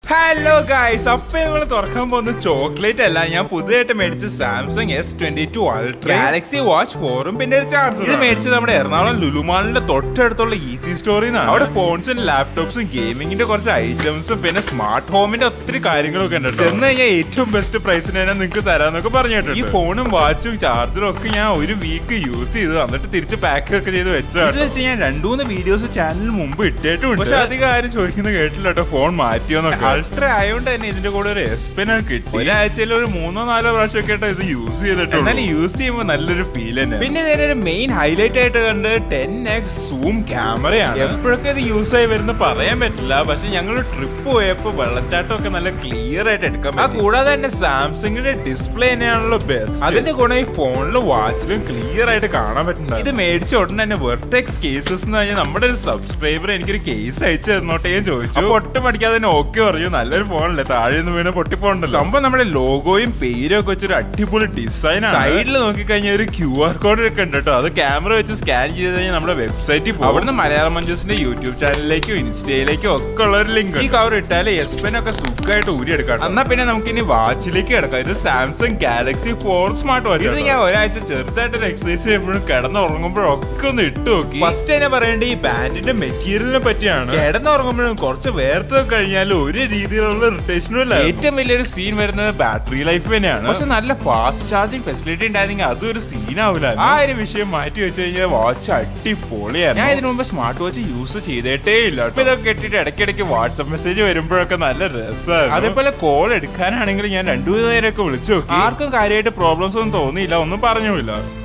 hello guys അപ്പൊ നമ്മൾ തുറക്കാൻ പോകുന്ന ചോക്ലേറ്റ് അല്ല ഞാൻ പുതിയതായിട്ട് മേടിച്ച Samsung S twenty two ultra Galaxy watch ഫോറും പിന്നെ ഒരു ചാർജർ ഇത് മേടിച്ചത് നമ്മുടെ എറണാകുളം ലുലുമാളിന്റെ തൊട്ടടുത്തുള്ള ഈസി സ്റ്റോറിൽ നിന്നാണ് അവിടെ ഫോൺസും ലാപ്ടോപ്സും ഗെയിമിങ്ങിന്റെ കുറച്ച് ഐറ്റംസും പിന്നെ സ്മാർട്ട് ഹോമിന്റെ ഒത്തിരി കാര്യങ്ങളൊക്കെ ഉണ്ട് ചെന്ന് കഴിഞ്ഞാൽ ഏറ്റവും ബെസ്റ്റ് പ്രൈസിന് തന്നെ നിങ്ങൾക്ക് തരാന്നൊക്കെ പറഞ്ഞിട്ടുണ്ട് ഈ ഫോണും വാച്ചും ചാർജറും ഒക്കെ ഞാൻ ഒരു വീക്ക് യൂസ് ചെയ്തു എന്നിട്ട് തിരിച്ച് പാക്ക് ഒക്കെ ചെയ്ത് വെച്ചതാണ് ഇത് വെച്ച് ഞാൻ രണ്ടുമൂന്ന് വീഡിയോസ് ചാനലിന് മുമ്പ് ഇട്ടിട്ടുണ്ട് പക്ഷെ അധികം ആരും ചോദിക്കുന്നത് കേട്ടില്ല കേട്ടോ ഫോൺ മാറ്റിയോന്നൊക്കെ അൾട്ര ആയതുകൊണ്ട് തന്നെ ഇതിന്റെ കൂടെ ഒരു എസ്പിന കിട്ടി ഒരാഴ്ചയിൽ ഒരു മൂന്നോ നാലോ പ്രാവശ്യം ഒക്കെ ഇത് യൂസ് ചെയ്തിട്ടുണ്ട് എന്നാലും യൂസ് ചെയ്യുമ്പോൾ നല്ലൊരു ഫീൽ തന്നെ പിന്നെ ഇതിന്റെ ഒരു മെയിൻ ഹൈലൈറ്റ് ആയിട്ട് കണ്ട് ടെൻ എക്സ് സൂം ക്യാമറയാണ് എപ്പോഴൊക്കെ ഇത് യൂസ് ആയി വരുന്ന പറയാൻ പറ്റില്ല പക്ഷെ ഞങ്ങൾ ട്രിപ്പ് പോയപ്പോ വെള്ളച്ചാട്ടം ഒക്കെ നല്ല ക്ലിയർ ആയിട്ട് എടുക്കാൻ പറ്റും കൂടാതെ തന്നെ സാംസങ്ങിന്റെ ഡിസ്പ്ലേ തന്നെയാണല്ലോ ബെസ്റ്റ് അതിന്റെ ഗുണം ഈ ഫോണിലും വാച്ചിലും ക്ലിയർ ആയിട്ട് കാണാൻ പറ്റുന്നുണ്ട് ഇത് മേടിച്ച ഉടനെ തന്നെ വെർട്ടെക്സ് കേസസ് എന്ന് പറഞ്ഞാൽ നമ്മുടെ ഒരു സബ്സ്ക്രൈബർ എനിക്കൊരു കേസ് അയച്ചു തന്നോട്ടേ ഞാൻ ചോദിച്ചു അപ്പൊ ഒട്ടും പഠിക്കാതെ തന്നെ ഓക്കെ പറഞ്ഞു നല്ലൊരു ഫോണല്ലേ താഴെ നിന്ന് വീണ് പൊട്ടിപ്പോണ്ടല്ലോ സംഭവം നമ്മുടെ ലോഗോയും പേരും ഒക്കെ വെച്ചൊരു അടിപൊളി ഡിസൈൻ ആണ് സൈഡിൽ നോക്കിക്കഴിഞ്ഞാൽ ഒരു ക്യു ആർ കോഡ് ഒക്കെ ഉണ്ട് കേട്ടോ അത് ക്യാമറ വെച്ച് സ്കാൻ ചെയ്ത് കഴിഞ്ഞാൽ നമ്മുടെ വെബ്സൈറ്റിൽ പോകും അവിടുന്ന് മലയാളം മഞ്ചസിന്റെ യൂട്യൂബ് ചാനലിലേക്കും ഇൻസ്റ്റയിലേക്കും ഒക്കെ ഉള്ള ഒരു ലിങ്ക് ഈ കവർ ഇട്ടാൽ എസ് പെൻ ഒക്കെ സുഖമായിട്ട് ഊരിയെടുക്കാം എന്നാ പിന്നെ നമുക്ക് ഇനി വാച്ചിലേക്ക് കിടക്കാം ഇത് Samsung Galaxy four smart watch ഇത് ഞാൻ ഒരാഴ്ച ചെറുതായിട്ട് ഒരു എക്സസൈസ് ചെയ്യുമ്പോഴും കിടന്നുറങ്ങുമ്പോഴും ഒക്കെ ഒന്ന് ഇട്ട് നോക്കി ഫസ്റ്റ് തന്നെ പറയേണ്ട ഈ ബാൻഡിന്റെ മെറ്റീരിയലിനെ പറ്റിയാണ് കിടന്നുറങ്ങുമ്പോഴും കുറച്ച് വേർത്ത് കഴിഞ്ഞാൽ ഒരു രീതിയിലുള്ള ഇറിറ്റേഷനും ഇല്ല ഏറ്റവും വലിയൊരു സീൻ വരുന്നത് ബാറ്ററി ലൈഫ് തന്നെയാണ് പക്ഷെ നല്ല ഫാസ്റ്റ് ചാർജിങ് ഫെസിലിറ്റി ഉണ്ടായിരുന്നെങ്കിൽ അതും ഒരു സീൻ ആവില്ല ആ ഒരു വിഷയം മാറ്റി വെച്ച് കഴിഞ്ഞാൽ വാച്ച് അടിപൊളിയാണ് ഞാൻ ഇതിനു മുമ്പ് സ്മാർട്ട് വാച്ച് യൂസ് ചെയ്തിട്ടേ ഇല്ല ഇപ്പൊ ഇതൊക്കെ കെട്ടിട്ട് ഇടയ്ക്കിടയ്ക്ക് വാട്സ്ആപ്പ് മെസ്സേജ് വരുമ്പോഴൊക്കെ നല്ല രസമാണ് അതേപോലെ കോൾ എടുക്കാനാണെങ്കിൽ ഞാൻ രണ്ടു പേരൊക്കെ വിളിച്ചു നോക്കി ആർക്കും കാര്യമായിട്ട് പ്രോബ്ലംസ് ഒന്നും തോന്നിയില്ല ഒന്നും പറഞ്ഞില്ല